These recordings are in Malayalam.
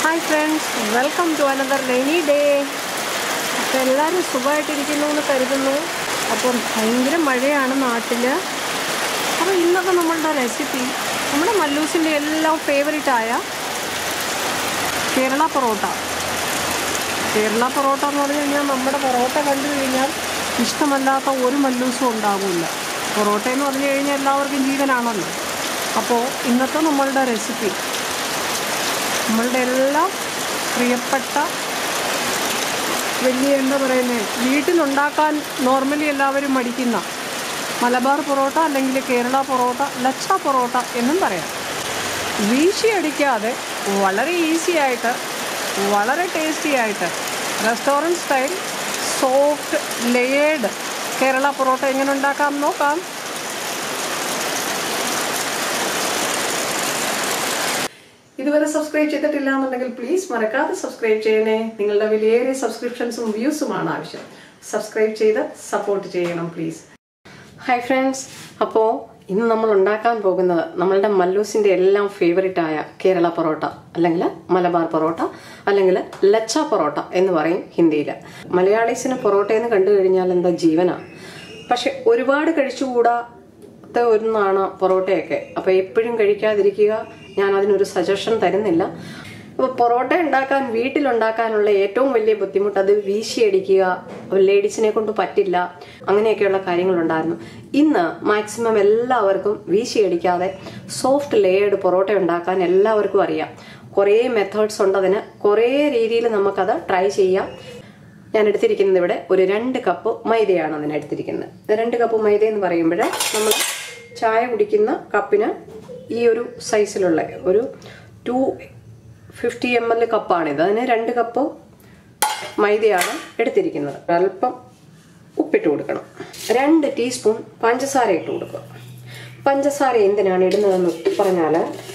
hi friends welcome to another rainy day അപ്പോൾ എല്ലാവരും സുഖമായിട്ടിരിക്കുന്നു എന്ന് കരുതുന്നു അപ്പോൾ ഭയങ്കര മഴയാണ് നാട്ടിൽ അപ്പോൾ ഇന്നത്തെ നമ്മളുടെ റെസിപ്പി നമ്മുടെ മല്ലൂസിൻ്റെ എല്ലാം ഫേവറേറ്റായ കേരള പൊറോട്ട കേരള പൊറോട്ട എന്ന് പറഞ്ഞു കഴിഞ്ഞാൽ നമ്മുടെ പൊറോട്ട കണ്ടു കഴിഞ്ഞാൽ ഇഷ്ടമല്ലാത്ത ഒരു മല്ലൂസും ഉണ്ടാകില്ല പൊറോട്ട എന്ന് പറഞ്ഞു കഴിഞ്ഞാൽ എല്ലാവർക്കും ജീവനാണല്ലോ അപ്പോൾ ഇന്നത്തെ നമ്മളുടെ റെസിപ്പി നമ്മളുടെ എല്ലാം പ്രിയപ്പെട്ട വലിയ എന്താ പറയുന്നത് വീട്ടിലുണ്ടാക്കാൻ നോർമലി എല്ലാവരും മടിക്കുന്ന മലബാർ പൊറോട്ട അല്ലെങ്കിൽ കേരള പൊറോട്ട ലച്ച പൊറോട്ട എന്നും പറയാം വീശി അടിക്കാതെ വളരെ ഈസി ആയിട്ട് വളരെ ടേസ്റ്റി ആയിട്ട് restaurant style soft layered Kerala parotta എങ്ങനെ ഉണ്ടാക്കാം നോക്കാം ഇതുവരെ സബ്സ്ക്രൈബ് ചെയ്തിട്ടില്ല എന്നുണ്ടെങ്കിൽ പ്ലീസ് മറക്കാതെ സബ്സ്ക്രൈബ് ചെയ്യണേ നിങ്ങളുടെ വിലയേറിയ സബ്സ്ക്രിപ്ഷൻസും വ്യൂസുമാണ് ആവശ്യം സബ്സ്ക്രൈബ് ചെയ്ത് സപ്പോർട്ട് ചെയ്യണം പ്ലീസ് ഹായ് ഫ്രണ്ട്സ് അപ്പോൾ ഇന്ന് നമ്മൾ ഉണ്ടാക്കാൻ പോകുന്നത് നമ്മളുടെ മല്ലൂസിൻ്റെ എല്ലാം ഫേവറേറ്റ് ആയ കേരള പൊറോട്ട അല്ലെങ്കിൽ മലബാർ പൊറോട്ട അല്ലെങ്കിൽ ലച്ച പൊറോട്ട എന്ന് പറയും ഹിന്ദിയിൽ മലയാളീസിന് പൊറോട്ട എന്ന് കണ്ടു കഴിഞ്ഞാൽ എന്താ ജീവനാണ് പക്ഷെ ഒരുപാട് കഴിച്ചുകൂടാത്ത ഒന്നാണ് പൊറോട്ടയൊക്കെ അപ്പോൾ എപ്പോഴും കഴിക്കാതിരിക്കുക ഞാൻ അതിനൊരു സജഷൻ തരുന്നില്ല അപ്പോൾ പൊറോട്ട ഉണ്ടാക്കാൻ വീട്ടിലുണ്ടാക്കാനുള്ള ഏറ്റവും വലിയ ബുദ്ധിമുട്ട് അത് വീശിയടിക്കുക ലേഡീസിനെ കൊണ്ട് പറ്റില്ല അങ്ങനെയൊക്കെയുള്ള കാര്യങ്ങളുണ്ടായിരുന്നു ഇന്ന് മാക്സിമം എല്ലാവർക്കും വീശിയടിക്കാതെ സോഫ്റ്റ് ലെയേർഡ് പൊറോട്ട ഉണ്ടാക്കാൻ എല്ലാവർക്കും അറിയാം കുറേ മെത്തേഡ്സ് ഉണ്ട് അതിന് കുറേ രീതിയിൽ നമുക്കത് ട്രൈ ചെയ്യാം ഞാൻ എടുത്തിരിക്കുന്നത് ഇവിടെ ഒരു രണ്ട് കപ്പ് മൈദയാണ് അതിന് എടുത്തിരിക്കുന്നത് രണ്ട് കപ്പ് മൈദ എന്ന് പറയുമ്പോൾ നമ്മൾ ചായ കുടിക്കുന്ന കപ്പിന് ഈ ഒരു സൈസിലുള്ള ഒരു ടു ഫിഫ്റ്റി എം എൽ കപ്പാണിത് അതിന് രണ്ട് കപ്പ് മൈദയാണ് എടുത്തിരിക്കുന്നത് അല്പം ഉപ്പിട്ട് കൊടുക്കണം രണ്ട് ടീസ്പൂൺ പഞ്ചസാര ഇട്ട് കൊടുക്കുക പഞ്ചസാര എന്തിനാണ് ഇടുന്നതെന്ന് പറഞ്ഞാൽ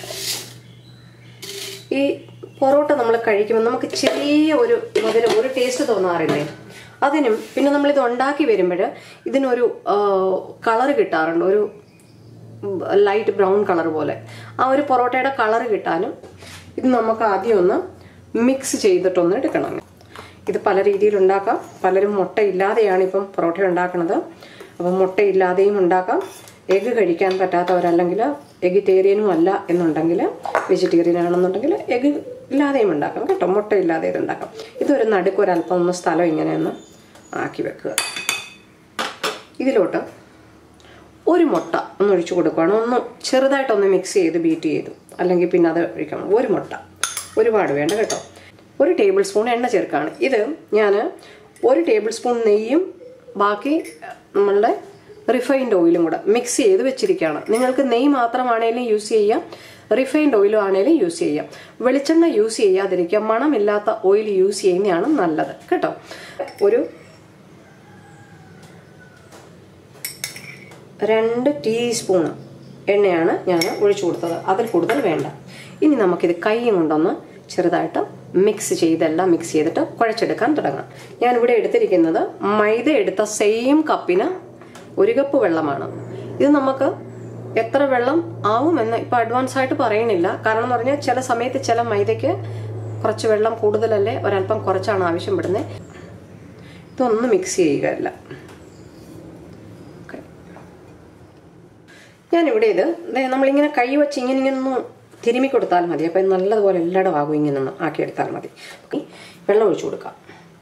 ഈ പൊറോട്ട നമ്മൾ കഴിക്കുമ്പോൾ നമുക്ക് ചെറിയ ഒരു മുതൽ ഒരു ടേസ്റ്റ് തോന്നാറില്ലേ അതിനും പിന്നെ നമ്മൾ ഇത് ഉണ്ടാക്കി വരുമ്പോൾ ഇതിനൊരു കളർ കിട്ടാറുണ്ട് ഒരു ലൈറ്റ് ബ്രൗൺ കളർ പോലെ ആ ഒരു പൊറോട്ടയുടെ കളർ കിട്ടാനും ഇത് നമുക്ക് ആദ്യം ഒന്ന് മിക്സ് ചെയ്തിട്ടൊന്ന് എടുക്കണം ഇത് പല രീതിയിൽ ഉണ്ടാക്കാം പലരും മുട്ട ഇല്ലാതെയാണ് ഇപ്പം പൊറോട്ട ഉണ്ടാക്കുന്നത് അപ്പം മുട്ട ഇല്ലാതെയും ഉണ്ടാക്കാം എഗ്ഗ് കഴിക്കാൻ പറ്റാത്തവരല്ലെങ്കിൽ എഗിറ്റേറിയനും അല്ല എന്നുണ്ടെങ്കിൽ വെജിറ്റേറിയൻ ആണെന്നുണ്ടെങ്കിൽ എഗ്ഗ് ഇല്ലാതെയും ഉണ്ടാക്കാം കേട്ടോ മുട്ട ഇല്ലാതെ ഇത് ഉണ്ടാക്കാം ഇതൊരു നടുക്ക് ഒരല്പം ഒന്ന് സ്ഥലം ഇങ്ങനെ ഒന്ന് ആക്കി വെക്കുക ഇതിലോട്ട് ഒരു മുട്ട ഒന്ന് ഒഴിച്ചു കൊടുക്കുകയാണ് ഒന്ന് ചെറുതായിട്ടൊന്ന് മിക്സ് ചെയ്ത് ബീറ്റ് ചെയ്തു അല്ലെങ്കിൽ പിന്നെ അത് ഒഴിക്കണം ഒരു മുട്ട ഒരുപാട് വേണ്ട കേട്ടോ ഒരു ടേബിൾ സ്പൂൺ എണ്ണ ചേർക്കുകയാണ് ഇത് ഞാൻ ഒരു ടേബിൾ സ്പൂൺ നെയ്യും ബാക്കി നമ്മളുടെ റിഫൈൻഡ് ഓയിലും കൂടെ മിക്സ് ചെയ്ത് വെച്ചിരിക്കുകയാണ് നിങ്ങൾക്ക് നെയ്യ് മാത്രമാണേലും യൂസ് ചെയ്യാം റിഫൈൻഡ് ഓയിലും ആണേലും യൂസ് ചെയ്യാം വെളിച്ചെണ്ണ യൂസ് ചെയ്യാതിരിക്കുക മണമില്ലാത്ത ഓയിൽ യൂസ് ചെയ്യുന്നതാണ് നല്ലത് കേട്ടോ ഒരു രണ്ട് ടീസ്പൂൺ എണ്ണയാണ് ഞാൻ ഒഴിച്ചു കൊടുത്തത് അതിൽ കൂടുതൽ വേണ്ട ഇനി നമുക്കിത് കൈ കൊണ്ടൊന്ന് ചെറുതായിട്ട് മിക്സ് ചെയ്തെല്ലാം മിക്സ് ചെയ്തിട്ട് കുഴച്ചെടുക്കാൻ തുടങ്ങാം ഞാനിവിടെ എടുത്തിരിക്കുന്നത് മൈദ എടുത്ത സെയിം കപ്പിന് ഒരു കപ്പ് വെള്ളമാണ് ഇത് നമുക്ക് എത്ര വെള്ളം ആവുമെന്ന് ഇപ്പം അഡ്വാൻസ് ആയിട്ട് പറയണില്ല കാരണം എന്ന് പറഞ്ഞാൽ ചില സമയത്ത് ചില മൈദയ്ക്ക് കുറച്ച് വെള്ളം കൂടുതലല്ലേ ഒരല്പം കുറച്ചാണ് ആവശ്യപ്പെടുന്നത് ഇതൊന്ന് മിക്സ് ചെയ്യുകയല്ല ഞാനിവിടെ ഇത് നമ്മളിങ്ങനെ കൈ വെച്ച് ഇങ്ങനെ ഇങ്ങനെ ഒന്ന് തിരുമ്മി കൊടുത്താൽ മതി അപ്പം നല്ലതുപോലെ എല്ലായിടും ആകും ഇങ്ങനെ ഒന്ന് ആക്കിയെടുത്താൽ മതി വെള്ളം ഒഴിച്ചു കൊടുക്കാം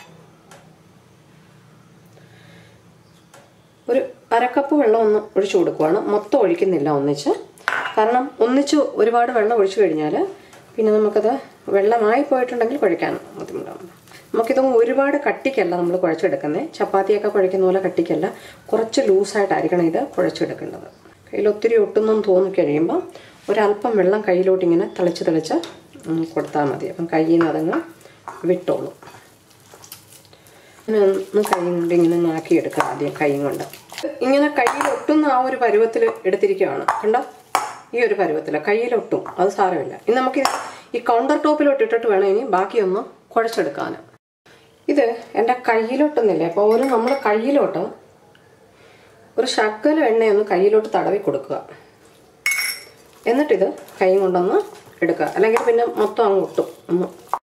ഒരു അരക്കപ്പ് വെള്ളം ഒന്ന് ഒഴിച്ചു കൊടുക്കുവാണ് മൊത്തം ഒഴിക്കുന്നില്ല ഒന്നിച്ച് കാരണം ഒന്നിച്ച് ഒരുപാട് വെള്ളം ഒഴിച്ചു കഴിഞ്ഞാൽ പിന്നെ നമുക്കത് വെള്ളമായി പോയിട്ടുണ്ടെങ്കിൽ കുഴയ്ക്കാൻ ബുദ്ധിമുട്ടാണ് നമുക്കിതൊന്നും ഒരുപാട് കട്ടിക്കല്ല നമ്മൾ കുഴച്ചെടുക്കുന്നത് ചപ്പാത്തിയൊക്കെ കുഴയ്ക്കുന്ന പോലെ കട്ടിക്കല്ല കുറച്ച് ലൂസായിട്ടായിരിക്കണം ഇത് കുഴച്ചെടുക്കേണ്ടത് കയ്യിൽ ഒത്തിരി ഒട്ടുന്നു തോന്നി കഴിയുമ്പോൾ ഒരല്പം വെള്ളം കയ്യിലോട്ട് ഇങ്ങനെ തിളച്ച് തിളച്ച് കൊടുത്താൽ മതി അപ്പം കയ്യിൽ നിന്ന് അതങ്ങ് വിട്ടോളും അങ്ങനെ ഒന്ന് കൈ കൊണ്ട് ഇങ്ങനെ നാക്കിയെടുക്കാം ആദ്യം കൈ കൊണ്ട് ഇങ്ങനെ കയ്യിൽ ഒട്ടുന്ന ആ ഒരു പരുവത്തിൽ എടുത്തിരിക്കുകയാണ് കണ്ടോ ഈ ഒരു പരുവത്തിൽ കയ്യിലൊട്ടും അത് സാരമില്ല ഇനി നമുക്ക് ഈ കൗണ്ടർ ടോപ്പിലോട്ട് ഇട്ടിട്ട് വേണം ഇനി ബാക്കിയൊന്ന് കുഴച്ചെടുക്കാൻ ഇത് എൻ്റെ കയ്യിലൊട്ടുന്നില്ലേ അപ്പോൾ ഒരു നമ്മൾ കയ്യിലോട്ട് ഒരു ശക്കലം എണ്ണയൊന്ന് കയ്യിലോട്ട് തടവി കൊടുക്കുക എന്നിട്ടിത് കൈ കൊണ്ടൊന്ന് എടുക്കുക അല്ലെങ്കിൽ പിന്നെ മൊത്തം അങ്ങ് ഒട്ടും ഒന്ന്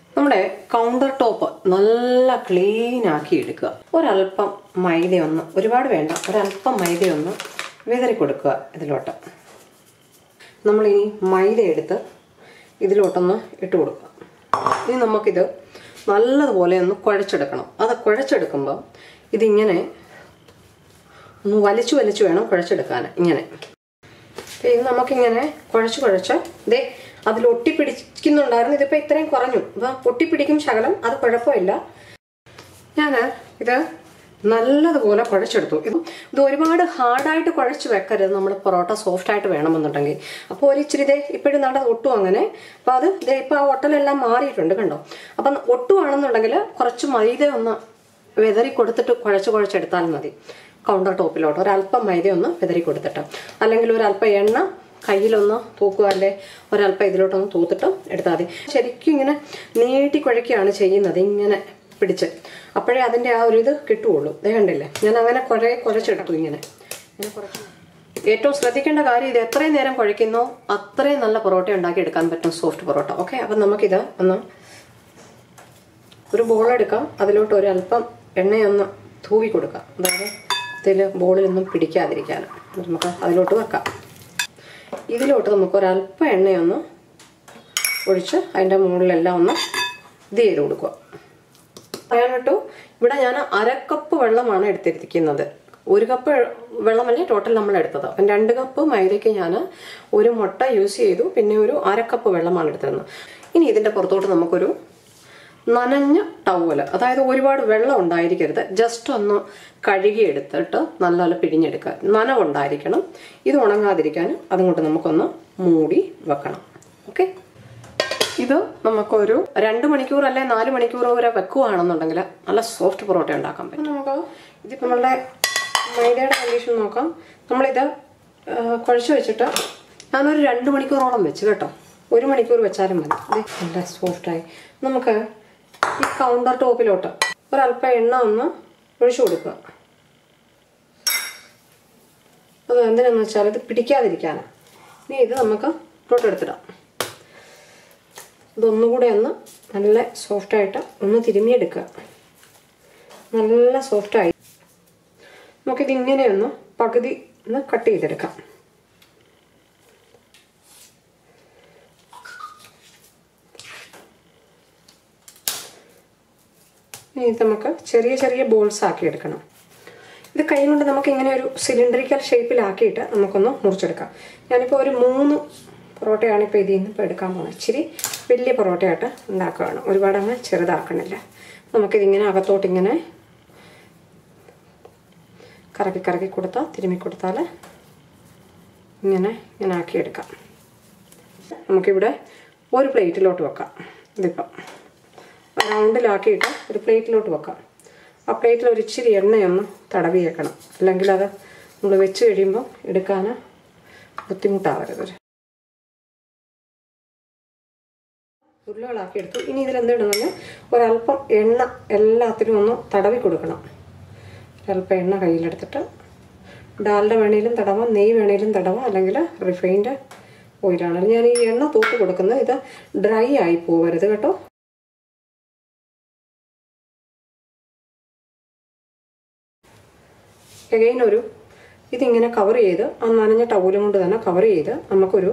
നമ്മുടെ കൗണ്ടർ ടോപ്പ് നല്ല ക്ലീൻ ആക്കി എടുക്കുക ഒരല്പം മൈദയൊന്ന് ഒരുപാട് വേണ്ട ഒരല്പം മൈദയൊന്ന് വിതറി കൊടുക്കുക ഇതിലോട്ട് നമ്മൾ ഈ മൈദ എടുത്ത് ഇതിലോട്ടൊന്ന് ഇട്ട് കൊടുക്കുക ഇനി നമുക്കിത് നല്ലതുപോലെ ഒന്ന് കുഴച്ചെടുക്കണം അത് കുഴച്ചെടുക്കുമ്പോൾ ഇതിങ്ങനെ ഒന്ന് വലിച്ചു വലിച്ചു വേണം കുഴച്ചെടുക്കാൻ ഇങ്ങനെ അപ്പോൾ ഇത് നമുക്കിങ്ങനെ കുഴച്ച് കുഴച്ച് ദേ അതിൽ ഒട്ടിപ്പിടിക്കുന്നുണ്ടായിരുന്നു ഇതിപ്പോൾ ഇത്രയും കുറഞ്ഞു അപ്പം ഒട്ടിപ്പിടിക്കും ശകലം അത് കുഴപ്പമില്ല ഞാൻ ഇത് നല്ലതുപോലെ കുഴച്ചെടുത്തു ഇത് ഇത് ഒരുപാട് ഹാർഡായിട്ട് കുഴച്ച് വെക്കരുത് നമ്മൾ പൊറോട്ട സോഫ്റ്റ് ആയിട്ട് വേണമെന്നുണ്ടെങ്കിൽ അപ്പോൾ ഒരു ഇച്ചിരി ദേ ഇപ്പോഴും നട ഒട്ടും അങ്ങനെ അപ്പോൾ അത് ദേ ഇപ്പോൾ ആ ഒട്ടലെല്ലാം മാറിയിട്ടുണ്ട് കണ്ടോ അപ്പം ഒട്ടുവാണെന്നുണ്ടെങ്കിൽ കുറച്ച് മൈദ ഒന്ന് വെതറി കൊടുത്തിട്ട് കുഴച്ച് കുഴച്ചെടുത്താൽ മതി കൗണ്ടർ ടോപ്പിലോട്ട് ഒരല്പം മൈദ ഒന്ന് വെതറി കൊടുത്തിട്ട് അല്ലെങ്കിൽ ഒരല്പം എണ്ണ കയ്യിലൊന്ന് തൂക്കുക അല്ലേ ഒരല്പം ഇതിലോട്ടൊന്ന് തൂത്തിട്ട് എടുത്താൽ മതി ശരിക്കും ഇങ്ങനെ നീട്ടി കുഴയ്ക്കുകയാണ് ചെയ്യുന്നത് ഇങ്ങനെ പിടിച്ച് അപ്പോഴേ അതിൻ്റെ ആ ഒരു ഇത് കിട്ടുകയുള്ളൂ ദേ കണ്ടില്ലേ ഞാൻ അങ്ങനെ കുറേ കുഴച്ചെടുത്തു ഇങ്ങനെ ഇങ്ങനെ കുറച്ച് ഏറ്റവും ശ്രദ്ധിക്കേണ്ട കാര്യം ഇത് എത്രയും നേരം കുഴയ്ക്കുന്നോ അത്രയും നല്ല പൊറോട്ട ഉണ്ടാക്കി എടുക്കാൻ പറ്റും സോഫ്റ്റ് പൊറോട്ട ഓക്കെ അപ്പം നമുക്കിത് ഒന്ന് ഒരു ബോൾ എടുക്കാം അതിലോട്ട് ഒരു അല്പം എണ്ണയൊന്ന് തൂവി കൊടുക്കാം അതായത് ഇതിൽ ബോളിലൊന്നും പിടിക്കാതിരിക്കാൻ നമുക്ക് അതിലോട്ട് വെക്കാം ഇതിലോട്ട് നമുക്ക് ഒരല്പം എണ്ണയൊന്ന് ഒഴിച്ച് അതിൻ്റെ മുകളിലെല്ലാം ഒന്ന് ഇത് ചെയ്ത് കൊടുക്കുക പറയാനിട്ടു ഇവിടെ ഞാൻ അരക്കപ്പ് വെള്ളമാണ് എടുത്തിരിക്കുന്നത് ഒരു കപ്പ് വെള്ളമല്ലേ ടോട്ടൽ നമ്മൾ എടുത്തത് അപ്പം രണ്ട് കപ്പ് മൈദയ്ക്ക് ഞാൻ ഒരു മുട്ട യൂസ് ചെയ്തു പിന്നെ ഒരു അരക്കപ്പ് വെള്ളമാണ് എടുത്തിരുന്നത് ഇനി ഇതിൻ്റെ പുറത്തോട്ട് നമുക്കൊരു നനഞ്ഞ ടവല് അതായത് ഒരുപാട് വെള്ളം ഉണ്ടായിരിക്കരുത് ജസ്റ്റ് ഒന്ന് കഴുകി എടുത്തിട്ട് നല്ലപോലെ പിഴിഞ്ഞെടുക്കുക നനവുണ്ടായിരിക്കണം ഇത് ഉണങ്ങാതിരിക്കാൻ അതുകൊണ്ട് നമുക്കൊന്ന് മൂടി വെക്കണം ഓക്കെ ഇത് നമുക്കൊരു രണ്ട് മണിക്കൂർ അല്ലെ നാല് മണിക്കൂർ വരെ വെക്കുകയാണെന്നുണ്ടെങ്കിൽ നല്ല സോഫ്റ്റ് പൊറോട്ട ഉണ്ടാക്കാൻ പറ്റും നമുക്ക് ഇത് നമ്മളുടെ മൈദയുടെ കണ്ടീഷൻ നോക്കാം നമ്മളിത് ആ, കുഴച്ച് വെച്ചിട്ട് ഞാനൊരു രണ്ട് മണിക്കൂറോളം വെച്ച് കേട്ടോ ഒരു മണിക്കൂർ വെച്ചാലും മതി ഇത് നല്ല സോഫ്റ്റായി നമുക്ക് ഈ കൗണ്ടർ ടോപ്പിലോട്ട് ഒരല്പം എണ്ണ ഒന്ന് ഒഴിച്ചു കൊടുക്കുക അത് എന്തിനാന്ന് വെച്ചാൽ ഇത് പിടിക്കാതിരിക്കാനാണ് ഇനി ഇത് നമുക്ക് ഇങ്ങോട്ട് എടുത്തിടാം ഇതൊന്നുകൂടെ ഒന്ന് നല്ല സോഫ്റ്റായിട്ട് ഒന്ന് തിരുമിയെടുക്കുക നല്ല സോഫ്റ്റായി നമുക്കിത് ഇങ്ങനെ ഒന്ന് പകുതി ഒന്ന് കട്ട് ചെയ്തെടുക്കാം ഇനി ഇത് നമുക്ക് ചെറിയ ചെറിയ ബോൾസ് ആക്കി എടുക്കണം ഇത് കൈ കൊണ്ട് നമുക്ക് ഇങ്ങനെ ഒരു സിലിണ്ടറിക്കൽ ഷേപ്പിലാക്കിയിട്ട് നമുക്കൊന്ന് മുറിച്ചെടുക്കാം ഞാനിപ്പോൾ ഒരു മൂന്ന് പൊറോട്ടയാണ് ഇപ്പോൾ ഇതിൽ നിന്ന് ഇപ്പോൾ എടുക്കാൻ പോകുന്നത് ഇച്ചിരി വലിയ പൊറോട്ടയായിട്ട് ഉണ്ടാക്കുകയാണ് ഒരുപാട് അങ്ങ് ചെറുതാക്കണില്ല നമുക്കിതിങ്ങനെ അകത്തോട്ട് ഇങ്ങനെ കറക്കി കറക്കി കൊടുത്താൽ തിരുമ്മി കൊടുത്താൽ ഇങ്ങനെ ഇങ്ങനെ ആക്കിയെടുക്കാം നമുക്കിവിടെ ഒരു പ്ലേറ്റിലോട്ട് വെക്കാം ഇതിപ്പം റൗണ്ടിലാക്കിയിട്ട് ഒരു പ്ലേറ്റിലോട്ട് വെക്കാം ആ പ്ലേറ്റിൽ ഒരു ഇച്ചിരി എണ്ണയൊന്ന് തടവി വെക്കണം അല്ലെങ്കിൽ അത് നമ്മൾ വെച്ച് കഴിയുമ്പോൾ എടുക്കാൻ ബുദ്ധിമുട്ടാവരുത് ഒരു ഉരുളകളാക്കി എടുത്തു ഇനി ഇതിലെന്തിടുന്നത് ഒരല്പം എണ്ണ എല്ലാത്തിനും ഒന്ന് തടവി കൊടുക്കണം ഒരല്പം എണ്ണ കയ്യിലെടുത്തിട്ട് ഡാലിൻ്റെ വേണേലും തടവാം നെയ്യ് വേണേലും തടവാം അല്ലെങ്കിൽ റിഫൈൻഡ് ഓയിലാണ് ഞാൻ ഈ എണ്ണ തൂത്ത് കൊടുക്കുന്നത് ഇത് ഡ്രൈ ആയി പോവരുത് കേട്ടോ എഗൈൻ ഒരു ഇതിങ്ങനെ കവർ ചെയ്ത് ആ നനഞ്ഞ ടവലും കൊണ്ട് തന്നെ കവർ ചെയ്ത് നമുക്കൊരു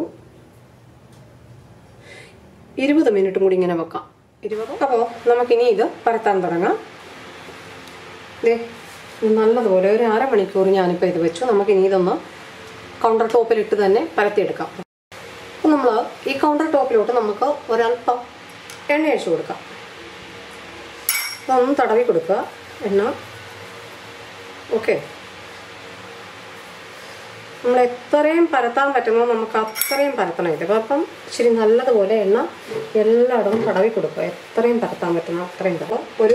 ഇരുപത് മിനിറ്റും കൂടി ഇങ്ങനെ വെക്കാം ഇരുപത് അപ്പോൾ നമുക്കിനി ഇത് പരത്താൻ തുടങ്ങാം ദേ ഇത് നല്ലതുപോലെ ഒരു അരമണിക്കൂർ ഞാനിപ്പോൾ ഇത് വെച്ചു നമുക്കിനി ഇതൊന്ന് കൗണ്ടർ ടോപ്പിലിട്ട് തന്നെ പരത്തിയെടുക്കാം അപ്പം നമ്മൾ ഈ കൗണ്ടർ ടോപ്പിലോട്ട് നമുക്ക് ഒരല്പം എണ്ണ ഒഴിച്ചു കൊടുക്കാം അതൊന്ന് തടവി കൊടുക്കുക എണ്ണ ഓക്കെ നമ്മൾ എത്രയും പരത്താൻ പറ്റുമോ നമുക്ക് അത്രയും പരത്തണം ഇത് അപ്പം ഇച്ചിരി നല്ലതുപോലെ എണ്ണ എല്ലായിടവും തടവി കൊടുക്കുക എത്രയും പരത്താൻ പറ്റുമോ അത്രയും തടവ് ഒരു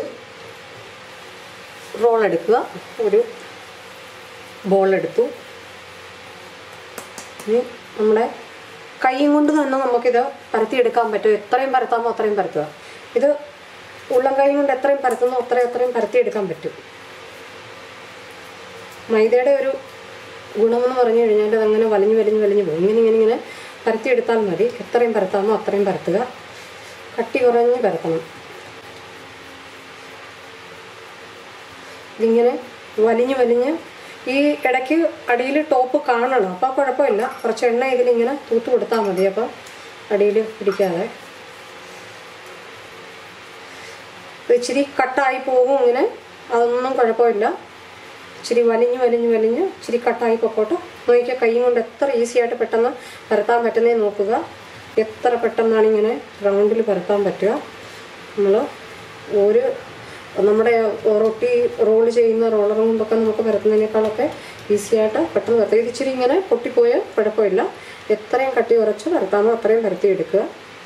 റോൾ എടുക്കുക ഒരു ബോൾ എടുത്തു ഇനി നമ്മുടെ കൈയും കൊണ്ട് തന്നെ നമുക്കിത് പരത്തിയെടുക്കാൻ പറ്റും എത്രയും പരത്താമോ അത്രയും പരത്തുക ഇത് ഉള്ളം കൈ കൊണ്ട് എത്രയും പരത്തുന്നോ അത്രയും അത്രയും പരത്തിയെടുക്കാൻ പറ്റും മൈദയുടെ ഒരു ഗുണമെന്ന് പറഞ്ഞു കഴിഞ്ഞാൽ അതങ്ങനെ വലിഞ്ഞു വലിഞ്ഞു വലിഞ്ഞു പോകും ഇങ്ങനെ ഇങ്ങനെ ഇങ്ങനെ പരത്തിയെടുത്താൽ മതി എത്രയും പരത്താമോ അത്രയും പരത്തുക കട്ടി കുറഞ്ഞ് പരത്തണം ഇതിങ്ങനെ വലിഞ്ഞ് വലിഞ്ഞ് ഈ ഇടയ്ക്ക് അടിയിൽ ടോപ്പ് കാണണം അപ്പോൾ കുഴപ്പമില്ല കുറച്ച് എണ്ണ ഇതിലിങ്ങനെ തൂത്ത് കൊടുത്താൽ മതി അപ്പം അടിയിൽ പിടിക്കാതെ ഇത് ഇച്ചിരി കട്ടായി പോകും ഇങ്ങനെ അതൊന്നും കുഴപ്പമില്ല ഇച്ചിരി വലിഞ്ഞ് വലിഞ്ഞ് വലിഞ്ഞ് ഇച്ചിരി കട്ടായി പൊക്കോട്ടെ നോക്കിയാൽ കൈ കൊണ്ട് എത്ര ഈസി ആയിട്ട് പെട്ടെന്ന് പരത്താൻ പറ്റുന്നേ നോക്കുക എത്ര പെട്ടെന്നാണ് ഇങ്ങനെ റൗണ്ടിൽ പരത്താൻ പറ്റുക നമ്മൾ ഒരു നമ്മുടെ റൊട്ടി റോൾ ചെയ്യുന്ന റോളർ കൊണ്ടൊക്കെ നമുക്ക് പരത്തുന്നതിനേക്കാളൊക്കെ ഈസി ആയിട്ട് പെട്ടെന്ന് പരത്തുക ഇത് ഇച്ചിരി ഇങ്ങനെ പൊട്ടിപ്പോയാൽ കുഴപ്പമില്ല എത്രയും കട്ടി കുറച്ച് പരത്താമോ അത്രയും പരത്തിയെടുക്കുക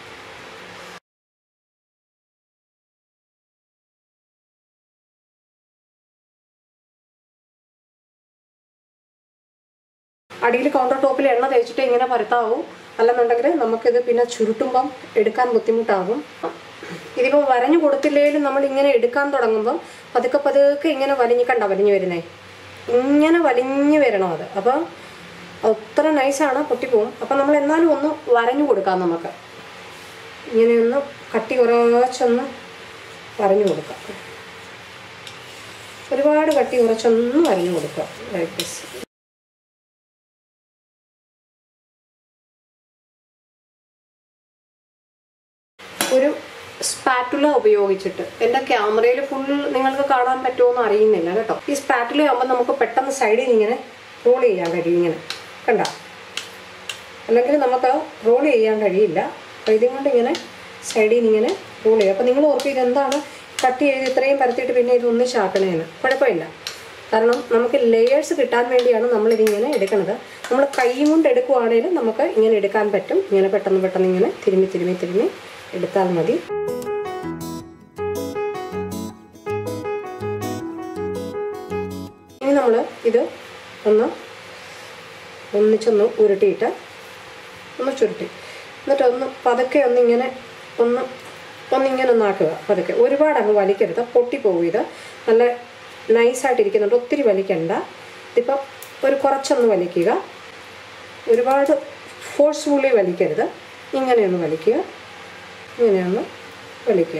അടിയിൽ കൗണ്ടർ ടോപ്പിൽ എണ്ണ തേച്ചിട്ട് ഇങ്ങനെ പരത്താവും അല്ലെന്നുണ്ടെങ്കിൽ നമുക്കിത് പിന്നെ ചുരുട്ടുമ്പം എടുക്കാൻ ബുദ്ധിമുട്ടാകും ഇതിപ്പോൾ വരഞ്ഞു കൊടുത്തില്ലെങ്കിലും നമ്മൾ ഇങ്ങനെ എടുക്കാൻ തുടങ്ങുമ്പം പതുക്കെ പതുക്കെ ഇങ്ങനെ വലിഞ്ഞ് കണ്ട വലിഞ്ഞു വരുന്നേ ഇങ്ങനെ വലിഞ്ഞു വരണം അത് അപ്പോൾ അത്ര നൈസാണ് പൊട്ടിപ്പോവും അപ്പം നമ്മൾ എന്നാലും ഒന്ന് വരഞ്ഞു കൊടുക്കാം നമുക്ക് ഇങ്ങനെയൊന്ന് കട്ടി കുറച്ചൊന്ന് വരഞ്ഞു കൊടുക്കാം ഒരുപാട് കട്ടി കുറച്ചൊന്ന് വരഞ്ഞു കൊടുക്കുക ലൈക്ക് ദിസ് ഒരു സ്പാറ്റുല ഉപയോഗിച്ചിട്ട് എൻ്റെ ക്യാമറയിൽ ഫുൾ നിങ്ങൾക്ക് കാണാൻ പറ്റുമോ അറിയുന്നില്ല കേട്ടോ ഈ സ്പാറ്റുല ആകുമ്പോൾ നമുക്ക് പെട്ടെന്ന് സൈഡിൽ ഇങ്ങനെ റോൾ ചെയ്യാൻ കഴിയും ഇങ്ങനെ കണ്ട അല്ലെങ്കിൽ നമുക്ക് റോൾ ചെയ്യാൻ കഴിയില്ല അപ്പോൾ ഇതും കൊണ്ട് ഇങ്ങനെ സൈഡിൽ നിന്ന് ഇങ്ങനെ റോൾ ചെയ്യും അപ്പോൾ നിങ്ങൾ ഓർക്കും ഇതെന്താണ് കട്ട് ചെയ്ത് ഇത്രയും പരത്തിയിട്ട് പിന്നെ ഇത് ഒന്നിച്ചാക്കണേന്ന് കുഴപ്പമില്ല കാരണം നമുക്ക് ലെയേഴ്സ് കിട്ടാൻ വേണ്ടിയാണ് നമ്മളിതിങ്ങനെ എടുക്കുന്നത് നമ്മൾ കൈ കൊണ്ട് എടുക്കുവാണെങ്കിലും നമുക്ക് ഇങ്ങനെ എടുക്കാൻ പറ്റും ഇങ്ങനെ പെട്ടെന്ന് പെട്ടെന്ന് ഇങ്ങനെ തിരുമ്മി തിരുമ്മി തിരുമ്മി എടുത്താൽ മതി ഇനി നമ്മൾ ഇത് ഒന്ന് ഒന്നിച്ചൊന്ന് ഉരുട്ടിയിട്ട് ഒന്ന് ചുരുട്ടി എന്നിട്ട് ഒന്ന് പതുക്കെ ഒന്നിങ്ങനെ ഒന്ന് ഒന്നിങ്ങനെ ഒന്നാക്കുക പതുക്കെ ഒരുപാട് അങ്ങ് വലിക്കരുത് പൊട്ടിപ്പോകും ഇത് നല്ല നൈസായിട്ടിരിക്കുന്നുണ്ട് ഒത്തിരി വലിക്കണ്ട ഇതിപ്പം ഒരു കുറച്ചൊന്ന് വലിക്കുക ഒരുപാട് ഫോഴ്സ്ഫുള്ളി വലിക്കരുത് ഇങ്ങനെയൊന്ന് വലിക്കുക ഇങ്ങനെയൊന്ന് വലിക്കുക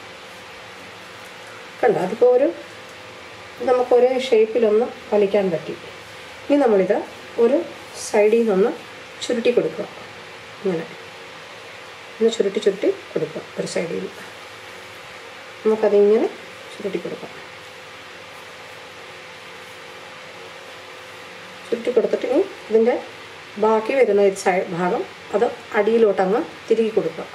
കണ്ട അതിപ്പോൾ ഒരു നമുക്ക് ഒരേ ഷേപ്പിലൊന്ന് വലിക്കാൻ പറ്റി ഇനി നമ്മളിത് ഒരു സൈഡിൽ നിന്നൊന്ന് ചുരുട്ടി കൊടുക്കുക ഇങ്ങനെ ഒന്ന് ചുരുട്ടി ചുരുട്ടി കൊടുക്കുക ഒരു സൈഡിൽ നിന്ന് നമുക്കതിങ്ങനെ ചുരുട്ടി കൊടുക്കാം ചുരുട്ടി കൊടുത്തിട്ട് ഇനി ഇതിൻ്റെ ബാക്കി വരുന്ന ഈ സൈഡ് ഭാഗം അത് അടിയിലോട്ടങ്ങ് തിരികെ കൊടുക്കുക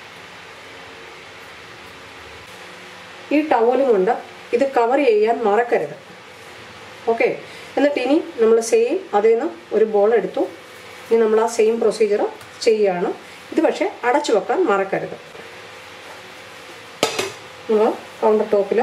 ഈ ടവലും കൊണ്ട് ഇത് കവർ ചെയ്യാൻ മറക്കരുത് ഓക്കെ എന്നിട്ട് ഇനി നമ്മൾ സെയിം അതിൽ നിന്ന് ഒരു ബോൾ എടുത്തു ഇനി നമ്മൾ ആ സെയിം പ്രൊസീജിയർ ചെയ്യുകയാണ് ഇത് പക്ഷേ അടച്ചു വെക്കാൻ മറക്കരുത് നമ്മൾ കൗണ്ടർ ടോപ്പിൽ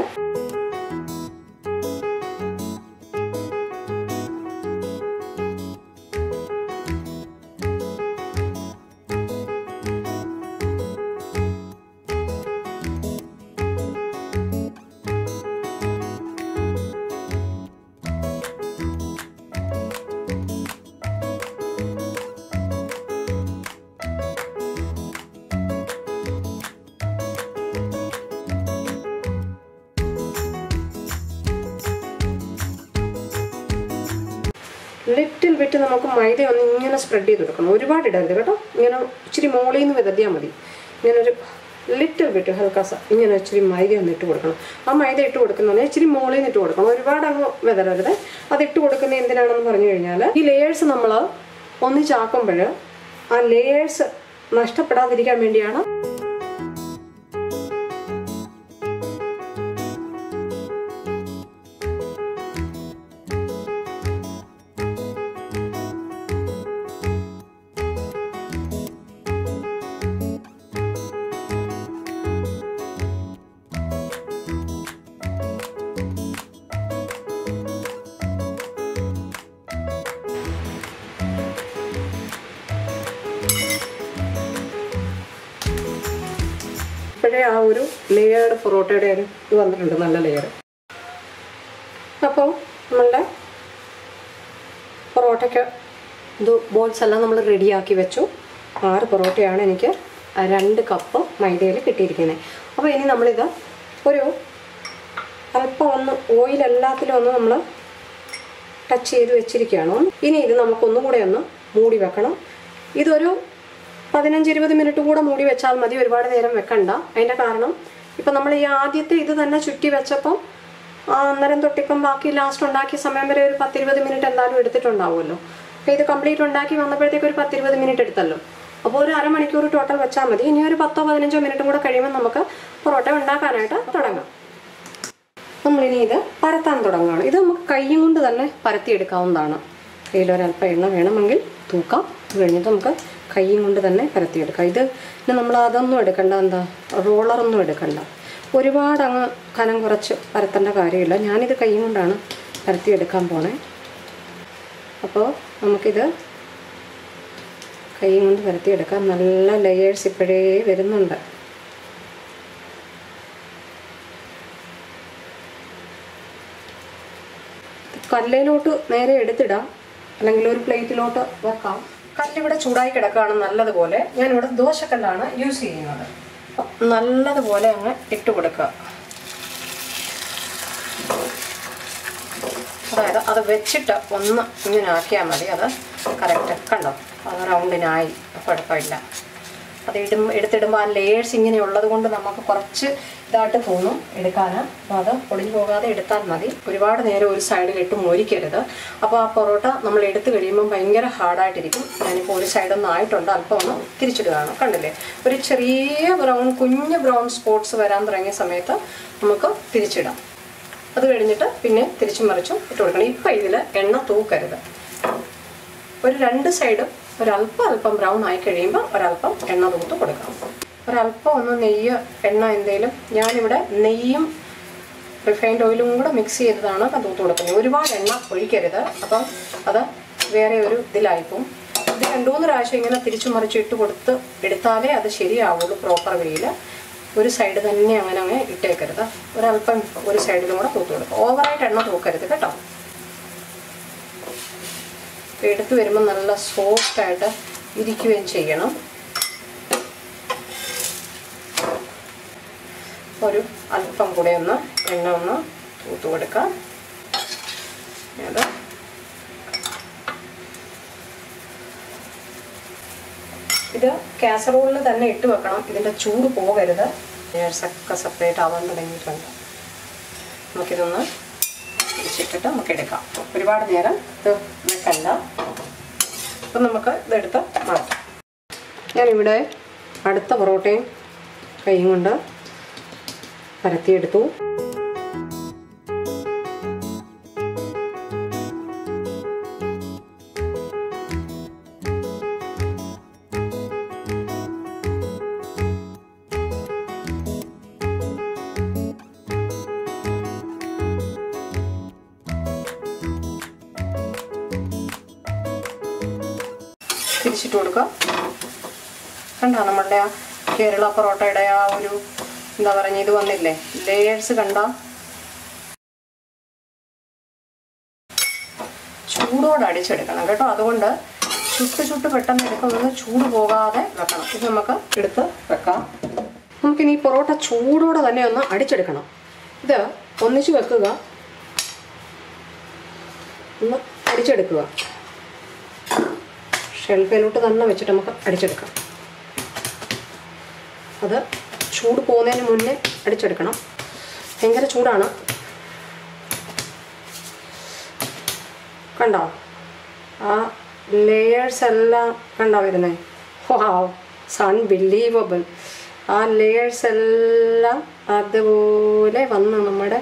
ലിറ്റിൽ ബിറ്റ് നമുക്ക് മൈദ ഒന്ന് ഇങ്ങനെ സ്പ്രെഡ് ചെയ്ത് കൊടുക്കണം ഒരുപാട് ഇടരുത് കേട്ടോ ഇങ്ങനെ ഇച്ചിരി മോളിൽ നിന്ന് വിതറിയാൽ മതി ഇങ്ങനെ ഒരു ലിറ്റിൽ ബിറ്റ് ഹൽക്കാസ ഇങ്ങനെ ഇച്ചിരി മൈദ ഒന്ന് ഇട്ട് കൊടുക്കണം ആ മൈദ ഇട്ട് കൊടുക്കുന്നത് ഇച്ചിരി മോളിൽ നിന്ന് ഇട്ട് കൊടുക്കണം ഒരുപാട് അങ്ങ് വിതറരുത് അത് ഇട്ട് കൊടുക്കുന്നത് എന്തിനാണെന്ന് പറഞ്ഞു കഴിഞ്ഞാൽ ഈ ലെയേഴ്സ് നമ്മൾ ഒന്നിച്ചാക്കുമ്പോൾ ആ ലെയേഴ്സ് നഷ്ടപ്പെടാതിരിക്കാൻ വേണ്ടിയാണ് ഇപ്പോഴേ ആ ഒരു ലെയേർഡ് പൊറോട്ടയുടെ ഒരു ഇത് വന്നിട്ടുണ്ട് നല്ല ലെയർ അപ്പോൾ നമ്മളുടെ പൊറോട്ടയ്ക്ക് ഇത് ബോൾസ് എല്ലാം നമ്മൾ റെഡിയാക്കി വെച്ചു ആറ് പൊറോട്ടയാണ് എനിക്ക് രണ്ട് കപ്പ് മൈദയിൽ കിട്ടിയിരിക്കുന്നത് അപ്പോൾ ഇനി നമ്മളിത് ഒരു അല്പം ഒന്ന് ഓയിൽ എല്ലാത്തിലും ഒന്ന് നമ്മൾ ടച്ച് ചെയ്ത് വെച്ചിരിക്കുകയാണ് ഇനി ഇത് നമുക്കൊന്നും കൂടെ ഒന്ന് മൂടി വെക്കണം ഇതൊരു പതിനഞ്ച് ഇരുപത് മിനിറ്റ് കൂടെ മൂടി വെച്ചാൽ മതി ഒരുപാട് നേരം വെക്കണ്ട അതിൻ്റെ കാരണം ഇപ്പം നമ്മൾ ഈ ആദ്യത്തെ ഇത് തന്നെ ചുറ്റി വെച്ചപ്പം ആ അന്നേരം തൊട്ടിപ്പം ബാക്കി ലാസ്റ്റ് ഉണ്ടാക്കിയ സമയം വരെ ഒരു പത്തിരുപത് മിനിറ്റ് എന്തായാലും എടുത്തിട്ടുണ്ടാവുമല്ലോ അപ്പോൾ ഇത് കംപ്ലീറ്റ് ഉണ്ടാക്കി വന്നപ്പോഴത്തേക്ക് ഒരു പത്തിരുപത് മിനിറ്റ് എടുത്തല്ലോ അപ്പോൾ ഒരു അരമണിക്കൂർ ടോട്ടൽ വെച്ചാൽ മതി ഇനി ഒരു പത്തോ പതിനഞ്ചോ മിനിറ്റും കൂടെ കഴിയുമ്പോൾ നമുക്ക് പൊറോട്ട ഉണ്ടാക്കാനായിട്ട് തുടങ്ങാം നമ്മളിനി ഇത് പരത്താൻ തുടങ്ങുകയാണ് ഇത് നമുക്ക് കൈയും കൊണ്ട് തന്നെ പരത്തിയെടുക്കാവുന്നതാണ് കയ്യിലൊരല്പം എണ്ണ വേണമെങ്കിൽ തൂക്കാം അത് കഴിഞ്ഞിട്ട് നമുക്ക് കൈയും കൊണ്ട് തന്നെ പരത്തിയെടുക്കാം ഇത് പിന്നെ നമ്മൾ അതൊന്നും എടുക്കണ്ട എന്താ റോളറൊന്നും എടുക്കണ്ട ഒരുപാട് അങ്ങ് കനം കുറച്ച് പരത്തേണ്ട കാര്യമില്ല ഞാനിത് കൈയും കൊണ്ടാണ് പരത്തിയെടുക്കാൻ പോണേ അപ്പോൾ നമുക്കിത് കൈയും കൊണ്ട് പരത്തിയെടുക്കാം നല്ല ലെയേഴ്സ് ഇപ്പോഴേ വരുന്നുണ്ട് കല്ലിലോട്ട് നേരെ എടുത്തിടാം അല്ലെങ്കിൽ ഒരു പ്ലേറ്റിലോട്ട് വെക്കാം കല്ലിവിടെ ചൂടായി കിടക്കുകയാണ് നല്ലതുപോലെ ഞാനിവിടെ ദോശക്കല്ലാണ് യൂസ് ചെയ്യുന്നത് അപ്പം നല്ലതുപോലെ അങ്ങ് ഇട്ട് കൊടുക്കുക അതായത് അത് വെച്ചിട്ട് ഒന്ന് ഇങ്ങനെ ആക്കിയാൽ മതി അത് കറക്റ്റ് കണ്ടോ അത് റൗണ്ടിനായി കുഴപ്പമില്ല അത് ഇടും എടുത്തിടുമ്പോൾ ആ ലേയേഴ്സ് ഇങ്ങനെ ഉള്ളത് കൊണ്ട് നമുക്ക് കുറച്ച് ഇതായിട്ട് തോന്നും എടുക്കാൻ അപ്പോൾ അത് പൊടിഞ്ഞു പോകാതെ എടുത്താൽ മതി ഒരുപാട് നേരം ഒരു സൈഡിലിട്ട് മൊരിക്കരുത് അപ്പോൾ ആ പൊറോട്ട നമ്മൾ എടുത്തു കഴിയുമ്പോൾ ഭയങ്കര ഹാർഡായിട്ടിരിക്കും ഞാനിപ്പോൾ ഒരു സൈഡൊന്നും ആയിട്ടുണ്ട് അല്പം ഒന്ന് തിരിച്ചിടുകയാണ് കണ്ടില്ലേ ഒരു ചെറിയ ബ്രൗൺ കുഞ്ഞ് ബ്രൗൺ സ്പോട്ട്സ് വരാൻ തുടങ്ങിയ സമയത്ത് നമുക്ക് തിരിച്ചിടാം അത് കഴിഞ്ഞിട്ട് പിന്നെ തിരിച്ചും മറിച്ചും ഇട്ട് കൊടുക്കണം ഇപ്പം ഇതിൽ എണ്ണ തൂക്കരുത് ഒരു രണ്ട് സൈഡും ഒരല്പം അല്പം ബ്രൗൺ ആയി കഴിയുമ്പോൾ ഒരല്പം എണ്ണ തൂത്ത് കൊടുക്കാം ഒരല്പം ഒന്ന് നെയ്യ് എണ്ണ എന്തെങ്കിലും ഞാനിവിടെ നെയ്യും റിഫൈൻഡ് ഓയിലും കൂടെ മിക്സ് ചെയ്തതാണ് തൂത്ത് കൊടുക്കുന്നത് ഒരുപാട് എണ്ണ ഒഴിക്കരുത് അപ്പം അത് വേറെ ഒരു ഇതിലായിപ്പോവും ഇത് രണ്ടു മൂന്ന് പ്രാവശ്യം ഇങ്ങനെ തിരിച്ചു മറിച്ച് ഇട്ട് കൊടുത്ത് എടുത്താലേ അത് ശരിയാവുള്ളൂ പ്രോപ്പർ വേയിൽ ഒരു സൈഡ് തന്നെ അങ്ങനെ അങ്ങ് ഇട്ടേക്കരുത് ഒരല്പം ഒരു സൈഡിലും കൂടെ തൂത്ത് കൊടുക്കുക ഓവറായിട്ട് എണ്ണ തൂക്കരുത് കേട്ടോ എടുത്തു വരുമ്പോൾ നല്ല സോഫ്റ്റ് ആയിട്ട് ഇരിക്കുകയും ചെയ്യണം ഒരു അല്പം കൂടെ ഒന്ന് എണ്ണ ഒന്ന് തൂത്ത് കൊടുക്കാം അത് ഇത് കാസറോളിൽ തന്നെ ഇട്ട് വെക്കണം ഇതിൻ്റെ ചൂട് പോകരുത് നേഴ്സൊക്കെ സെപ്പറേറ്റ് ആവാൻ തുടങ്ങിയിട്ടുണ്ട് നമുക്കിതൊന്ന് തിരിച്ചിട്ടിട്ട് നമുക്ക് എടുക്കാം ഒരുപാട് നേരം ഇത് വെക്കണ്ട അപ്പം നമുക്ക് ഇതെടുത്ത് മാറ്റാം ഞാനിവിടെ അടുത്ത പൊറോട്ടയും കൈയും കൊണ്ട് പരത്തിയെടുത്തു തിരിച്ചിട്ട് കൊടുക്കുക കണ്ടോ നമ്മളുടെ ആ കേരള പൊറോട്ടയുടെ ആ ഒരു എന്താ പറഞ്ഞ ഇത് വന്നില്ലേ ലേയേഴ്സ് കണ്ട ചൂടോടെ അടിച്ചെടുക്കണം കേട്ടോ അതുകൊണ്ട് ചുട്ട് ചുട്ട് പെട്ടെന്ന് എടുക്കുന്നത് ചൂട് പോകാതെ വെക്കണം ഇത് നമുക്ക് എടുത്ത് വെക്കാം നമുക്കിനി ഈ പൊറോട്ട ചൂടോടെ തന്നെ ഒന്ന് അടിച്ചെടുക്കണം ഇത് ഒന്നിച്ച് വെക്കുക ഒന്ന് അടിച്ചെടുക്കുക ഷെൽഫിലോട്ട് തന്നെ വെച്ചിട്ട് നമുക്ക് അടിച്ചെടുക്കാം അത് ചൂട് പോകുന്നതിന് മുന്നേ അടിച്ചെടുക്കണം ഭയങ്കര ചൂടാണ് കണ്ടോ ആ ലേയേഴ്സ് എല്ലാം കണ്ടോ വരുന്നേ വാവ് സൺ ബിലീവബിൾ ആ ലേയേഴ്സ് എല്ലാം അതുപോലെ വന്ന് നമ്മുടെ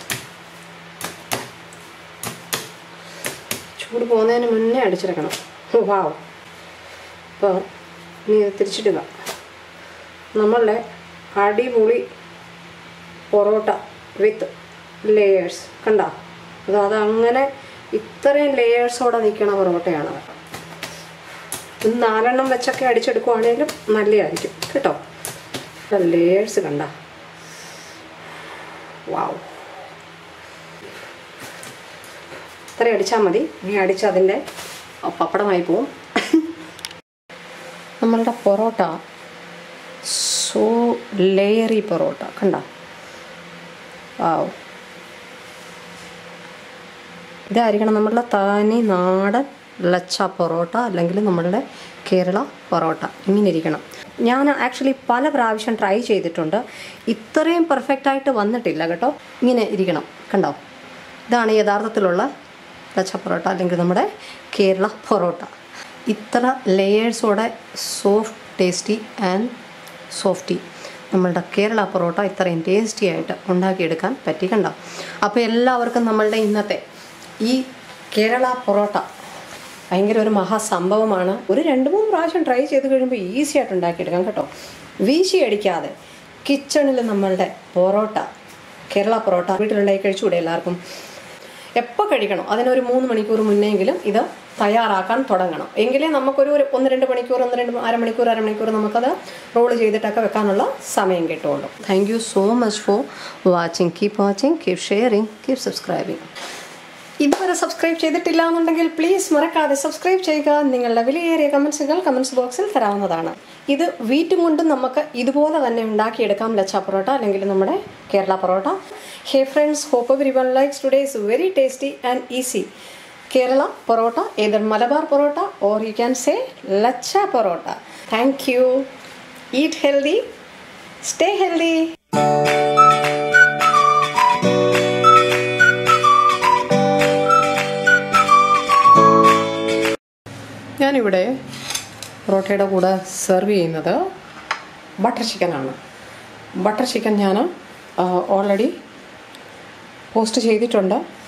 ചൂട് പോകുന്നതിന് മുന്നേ അടിച്ചെടുക്കണം വാവ് അപ്പോൾ നീ ഇത് തിരിച്ചിടുക നമ്മളുടെ അടിപൊളി പൊറോട്ട വിത്ത് ലേയേഴ്സ് കണ്ട അത് അതങ്ങനെ ഇത്രയും ലേയേഴ്സോടെ നിൽക്കണ പൊറോട്ടയാണത് ഇത് നാലെണ്ണം വെച്ചൊക്കെ അടിച്ചെടുക്കുവാണെങ്കിലും നല്ലതായിരിക്കും കേട്ടോ ലേയേഴ്സ് കണ്ട വാവ് ഇത്രയും അടിച്ചാൽ മതി ഇനി അടിച്ച് അതിൻ്റെ പപ്പടമായി പോവും നമ്മളുടെ പൊറോട്ട സോ ലെയറി പൊറോട്ട കണ്ട വാവ് ഇതായിരിക്കണം നമ്മളുടെ തനി നാടൻ ലച്ച പൊറോട്ട അല്ലെങ്കിൽ നമ്മളുടെ കേരള പൊറോട്ട ഇങ്ങനെ ഇരിക്കണം ഞാൻ ആക്ച്വലി പല പ്രാവശ്യം ട്രൈ ചെയ്തിട്ടുണ്ട് ഇത്രയും പെർഫെക്റ്റ് ആയിട്ട് വന്നിട്ടില്ല കേട്ടോ ഇങ്ങനെ ഇരിക്കണം കണ്ടോ ഇതാണ് യഥാർത്ഥത്തിലുള്ള ലച്ച പൊറോട്ട അല്ലെങ്കിൽ നമ്മുടെ കേരള പൊറോട്ട ഇത്ര ലെയേഴ്സോടെ സോഫ്റ്റ് ടേസ്റ്റി ആൻഡ് സോഫ്റ്റി നമ്മളുടെ കേരള പൊറോട്ട ഇത്രയും ടേസ്റ്റി ആയിട്ട് ഉണ്ടാക്കിയെടുക്കാൻ പറ്റി കണ്ടോ അപ്പോൾ എല്ലാവർക്കും നമ്മളുടെ ഇന്നത്തെ ഈ കേരള പൊറോട്ട ഭയങ്കര ഒരു മഹാസംഭവമാണ് ഒരു രണ്ട് മൂന്ന് പ്രാവശ്യം ട്രൈ ചെയ്ത് കഴിയുമ്പോൾ ഈസി ആയിട്ട് ഉണ്ടാക്കിയെടുക്കാം കേട്ടോ വീശി അടിക്കാതെ കിച്ചണിൽ നമ്മളുടെ പൊറോട്ട കേരള പൊറോട്ട വീട്ടിലുണ്ടാക്കി കഴിച്ചുകൂടെ എല്ലാവർക്കും എപ്പോൾ കഴിക്കണം അതിനൊരു മൂന്ന് മണിക്കൂർ മുന്നെങ്കിലും ഇത് തയ്യാറാക്കാൻ തുടങ്ങണം എങ്കിലേ നമുക്കൊരു ഒരു ഒന്ന് രണ്ട് മണിക്കൂർ ഒന്ന് രണ്ട് അരമണിക്കൂർ അരമണിക്കൂർ നമുക്കത് റോൾ ചെയ്തിട്ടൊക്കെ വെക്കാനുള്ള സമയം കിട്ടുള്ളൂ thank you so much for watching keep watching keep sharing keep subscribing ഇതുവരെ സബ്സ്ക്രൈബ് ചെയ്തിട്ടില്ല എന്നുണ്ടെങ്കിൽ പ്ലീസ് മറക്കാതെ സബ്സ്ക്രൈബ് ചെയ്യുക നിങ്ങളുടെ വിലയേറിയ കമൻസുകൾ കമൻസ് ബോക്സിൽ തരാവുന്നതാണ് ഇത് വീട്ടും കൊണ്ടും നമുക്ക് ഇതുപോലെ തന്നെ ഉണ്ടാക്കിയെടുക്കാം ലച്ച പൊറോട്ട അല്ലെങ്കിൽ നമ്മുടെ Kerala parotta hey friends hope everyone likes today's very tasty and easy Kerala parotta either Malabar parotta or you can say lachha parotta thank you eat healthy stay healthy ഞാനിവിടെ പൊറോട്ടയുടെ കൂടെ സെർവ് ചെയ്യുന്നത് ബട്ടർ ചിക്കനാണ് ബട്ടർ ചിക്കൻ ഞാൻ ഓൾറെഡി പോസ്റ്റ് ചെയ്തിട്ടുണ്ട്